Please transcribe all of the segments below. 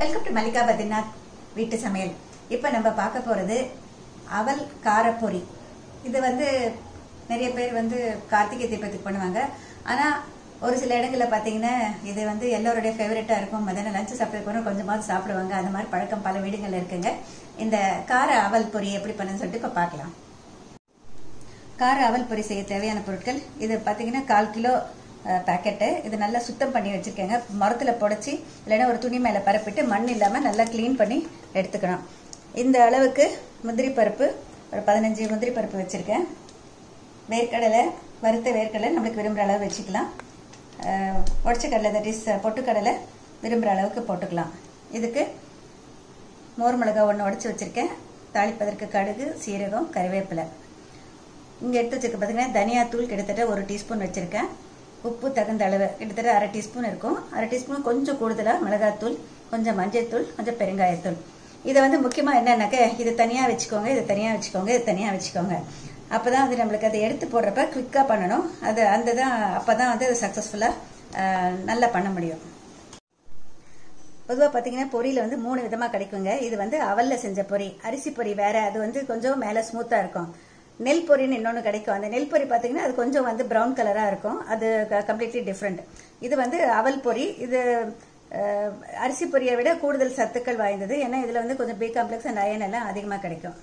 welcome to Mallika Badrinath வீட்டு சமையல் இப்போ நம்ம பார்க்க போகிறது அவல் காரப்பொரி இது வந்து நிறைய பேர் வந்து கார்த்திகை தீபத்துக்கு பண்ணுவாங்க ஆனால் ஒரு சில இடங்களில் பார்த்தீங்கன்னா இது வந்து எல்லோருடைய ஃபேவரட்டாக இருக்கும் மதியானம் லஞ்சு சாப்பிட்டு போனால் கொஞ்சமாவது சாப்பிடுவாங்க அந்த மாதிரி பழக்கம் பல வீடுகளில் இருக்குங்க இந்த கார அவல் பொரி எப்படி பண்ணுன்னு சொல்லிட்டு இப்போ பார்க்கலாம் கார அவல் பொரி செய்ய தேவையான பொருட்கள் இது பார்த்தீங்கன்னா கால் கிலோ பேக்கெட்டு இது நல்லா சுத்தம் பண்ணி வச்சுருக்கேங்க மரத்தில் புடச்சி இல்லைன்னா ஒரு துணி மேலே பரப்பிட்டு மண் இல்லாமல் நல்லா க்ளீன் பண்ணி எடுத்துக்கணும் இந்த அளவுக்கு முந்திரி பருப்பு ஒரு பதினஞ்சு முந்திரி பருப்பு வச்சுருக்கேன் வேர்க்கடலை வறுத்த வேர்க்கடலை நம்மளுக்கு விரும்புகிற அளவு வச்சுக்கலாம் உடச்ச கடலை தட் இஸ் பொட்டுக்கடலை விரும்புகிற அளவுக்கு போட்டுக்கலாம் இதுக்கு மோர் மிளகாய் ஒன்று உடச்சி வச்சுருக்கேன் தாளிப்பதற்கு கடுகு சீரகம் கறிவேப்பிலை இங்கே எடுத்து வச்சுருக்க பார்த்தீங்கன்னா தனியாத்தூள் கிட்டத்தட்ட ஒரு டீஸ்பூன் வச்சுருக்கேன் உப்பு தகுந்த அளவு கிட்டத்தட்ட அரை டீஸ்பூன் இருக்கும் அரை டீஸ்பூன் கொஞ்சம் கூடுதலாக மிளகாத்தூள் கொஞ்சம் மஞ்சள்தூள் கொஞ்சம் பெருங்காயத்தூள் இதை வந்து முக்கியமாக என்னன்னாக்க இது தனியாக வச்சுக்கோங்க இது தனியாக வச்சுக்கோங்க இது தனியாக வச்சுக்கோங்க அப்போ தான் வந்து நம்மளுக்கு அதை எடுத்து போடுறப்ப குவிக்காக பண்ணணும் அது அந்த தான் அப்போ தான் வந்து அது சக்ஸஸ்ஃபுல்லாக நல்லா பண்ண முடியும் பொதுவாக பார்த்தீங்கன்னா பொரியில் வந்து மூணு விதமாக கிடைக்குங்க இது வந்து அவலில் செஞ்ச பொரி அரிசி பொரி வேற அது வந்து கொஞ்சம் மேலே ஸ்மூத்தாக இருக்கும் நெல் பொரின்னு இன்னொன்று கிடைக்கும் அந்த நெல் பொரி பார்த்தீங்கன்னா அது கொஞ்சம் வந்து ப்ரௌன் கலராக இருக்கும் அது கம்ப்ளீட்லி டிஃப்ரெண்ட் இது வந்து அவல் பொரி இது அரிசி பொரியை விட கூடுதல் சத்துக்கள் வாய்ந்தது ஏன்னா இதில் வந்து கொஞ்சம் பி காம்ப்ளெக்ஸ் அண்ட் அயன் எல்லாம் அதிகமாக கிடைக்கும்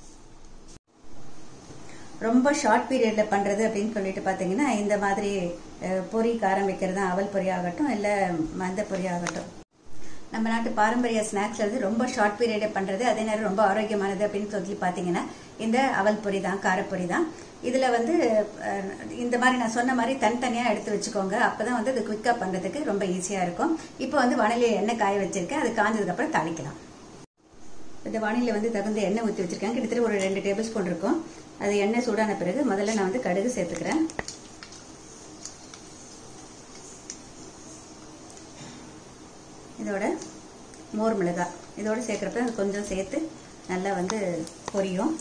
ரொம்ப ஷார்ட் பீரியடில் பண்ணுறது அப்படின்னு சொல்லிட்டு பார்த்தீங்கன்னா இந்த மாதிரி பொரி காரம் வைக்கிறது அவல் பொரி ஆகட்டும் இல்லை மந்த பொரி ஆகட்டும் நம்ம நாட்டு பாரம்பரிய ஸ்நாக்ஸ்ல வந்து ரொம்ப ஷார்ட் பீரியடே பண்ணுறது அதே நேரம் ரொம்ப ஆரோக்கியமானது அப்படின்னு சொல்லி பார்த்தீங்கன்னா இந்த அவல் பொரி தான் காரப்பொரி தான் இதில் வந்து இந்த மாதிரி நான் சொன்ன மாதிரி தனித்தனியாக எடுத்து வச்சுக்கோங்க அப்போ தான் வந்து அது குவிக்காக பண்ணுறதுக்கு ரொம்ப ஈஸியாக இருக்கும் இப்போ வந்து வானிலையில் எண்ணெய் காய வச்சிருக்கேன் அது காஞ்சதுக்கப்புறம் தாளிக்கலாம் இந்த வானிலை வந்து தகுந்த எண்ணெய் ஊற்றி வச்சிருக்கேன் கிட்டத்தட்ட ஒரு ரெண்டு டேபிள் ஸ்பூன் இருக்கும் அது எண்ணெய் சூடான பிறகு முதல்ல நான் வந்து கடுகு சேர்த்துக்கிறேன் இதோட மோர் மிளகாய் இதோட சேர்க்குறப்ப அது கொஞ்சம் சேர்த்து நல்லா வந்து பொரியும்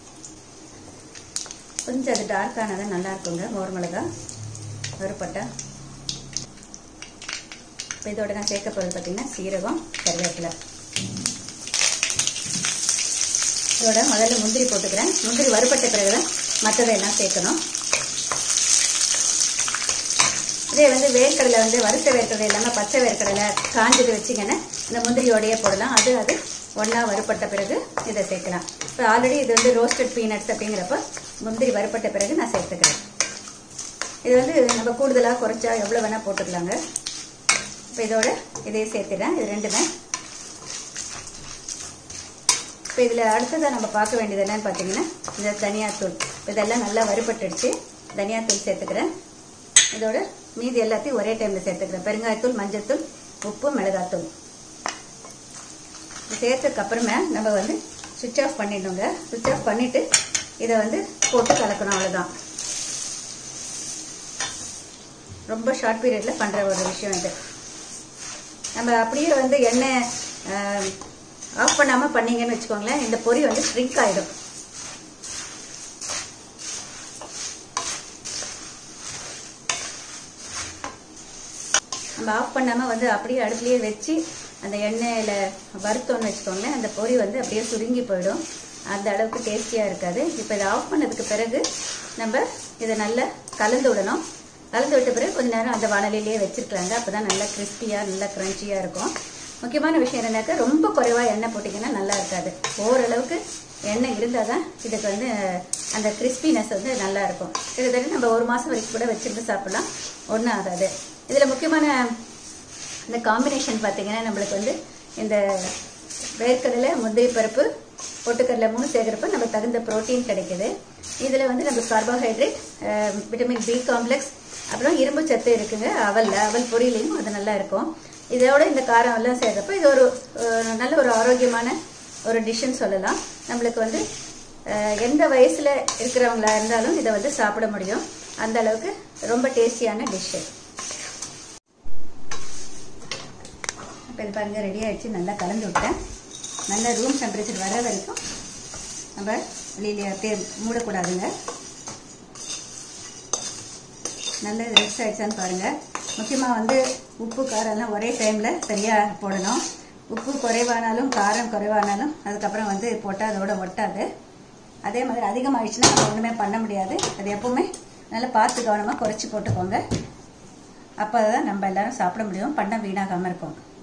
கொஞ்சம் அது டார்க்கானதான் நல்லா இருக்குங்க மோர் மிளகாய் வறுப்பட்டா இப்போ இதோட நான் சேர்க்க போகிறது பார்த்தீங்கன்னா சீரகம் கருவேப்பிலை இதோட முதல்ல முந்திரி போட்டுக்கிறேன் முந்திரி வறுப்பட்ட பிறகு தான் மற்றதையெல்லாம் சேர்க்கணும் இதே வந்து வேர்க்கடலை வந்து வறுத்த வேர்க்கடலை இல்லாமல் பச்சை வேர்க்கடலை காஞ்சது வச்சிங்கன்னா இந்த முந்திரியோடையே போடலாம் அது அது ஒன்றா வறுப்பட்ட பிறகு இதை சேர்க்கலாம் இப்போ ஆல்ரெடி இது வந்து ரோஸ்டட் பீனட்ஸ் அப்படிங்கிறப்ப முந்திரி வறுப்பட்ட பிறகு நான் சேர்த்துக்கிறேன் இது வந்து நம்ம கூடுதலாக குறைச்சா எவ்வளோ வேணால் போட்டுக்கலாங்க இப்போ இதோட இதையே சேர்த்துறேன் இது ரெண்டுமே இப்போ இதில் அடுத்ததாக நம்ம பார்க்க வேண்டியது என்னன்னு பார்த்தீங்கன்னா இந்த தனியாத்தூள் இதெல்லாம் நல்லா வறுபட்டுடுச்சு தனியாத்தூள் சேர்த்துக்கிறேன் இதோட மீதி எல்லாத்தையும் ஒரே டைமில் சேர்த்துக்கிறேன் பெருங்காயத்தூள் மஞ்சத்தூள் உப்பு மிளகாத்தூள் சேர்த்ததுக்கு அப்புறமே நம்ம வந்து சுவிட்ச் ஆஃப் பண்ணிடணுங்க சுவிட்ச் ஆஃப் பண்ணிவிட்டு இதை வந்து போட்டு கலக்கணும் அவ்வளோதான் ரொம்ப ஷார்ட் பீரியடில் பண்ணுற ஒரு விஷயம் இது நம்ம அப்படியே வந்து எண்ணெய் ஆஃப் பண்ணாமல் பண்ணீங்கன்னு வச்சுக்கோங்களேன் இந்த பொரி வந்து ஷ்ரிங்க் ஆகிடும் நம்ம ஆஃப் பண்ணாமல் வந்து அப்படியே அடுப்புலேயே வச்சு அந்த எண்ணெயில் வறுத்தோன்னு வச்சுக்கோங்களேன் அந்த பொரி வந்து அப்படியே சுருங்கி போயிடும் அந்த அளவுக்கு டேஸ்டியாக இருக்காது இப்போ இதை ஆஃப் பண்ணதுக்கு பிறகு நம்ம இதை நல்லா கலந்து விடணும் கலந்து விட்ட பிறகு கொஞ்ச நேரம் அந்த வானலிலேயே வச்சுருக்கலாங்க அப்போ தான் நல்லா கிறிஸ்பியாக நல்லா க்ரன்ச்சியாக இருக்கும் முக்கியமான விஷயம் என்னன்னாக்கா ரொம்ப குறைவாக எண்ணெய் போட்டிங்கன்னா நல்லா இருக்காது ஓரளவுக்கு எண்ணெய் இருந்தால் தான் இதுக்கு வந்து அந்த கிறிஸ்பினஸ் வந்து நல்லா இருக்கும் கிட்டத்தட்ட நம்ம ஒரு மாதம் வரைக்கும் கூட வச்சுருந்து சாப்பிட்லாம் ஒன்றும் ஆகாது இதில் முக்கியமான இந்த காம்பினேஷன் பார்த்தீங்கன்னா நம்மளுக்கு வந்து இந்த வேர்க்கடலை முந்திரி பருப்பு பொட்டுக்கடலை மூணு சேர்க்குறப்ப நம்ம தகுந்த ப்ரோட்டீன் கிடைக்குது இதில் வந்து நம்ம கார்போஹைட்ரேட் விட்டமின் பி காம்ப்ளெக்ஸ் அப்புறம் இரும்பு சத்து இருக்குங்க அவலில் அவல் பொரியலையும் அது நல்லா இருக்கும் இதோட இந்த காரம் எல்லாம் சேர்றப்ப இது ஒரு நல்ல ஒரு ஆரோக்கியமான ஒரு டிஷ்ஷுன்னு சொல்லலாம் நம்மளுக்கு வந்து எந்த வயசில் இருக்கிறவங்களா இருந்தாலும் இதை வந்து சாப்பிட முடியும் அந்த அளவுக்கு ரொம்ப டேஸ்டியான டிஷ்ஷு இப்போ இது பாருங்கள் ரெடி ஆகிடுச்சு நல்லா கலந்து விட்டேன் நல்ல ரூம் டெம்பரேச்சர் வர வரைக்கும் நம்ம வெளியில அப்படியே மூடக்கூடாதுங்க நல்ல மிக்ஸ் ஆயிடுச்சான்னு பாருங்கள் முக்கியமாக வந்து உப்பு காரம் எல்லாம் ஒரே டைமில் சரியாக போடணும் உப்பு குறைவானாலும் காரம் குறைவானாலும் அதுக்கப்புறம் வந்து போட்டால் அதோட ஒட்டாது அதே மாதிரி அதிகமாகிடுச்சுன்னா நம்ம ஒன்றுமே பண்ண முடியாது அது எப்பவுமே நல்லா பார்த்து கவனமாக குறைச்சி போட்டுக்கோங்க அப்போ தான் நம்ம எல்லாரும் சாப்பிட முடியும் பண்ண வீணாகாமல் இருக்கும்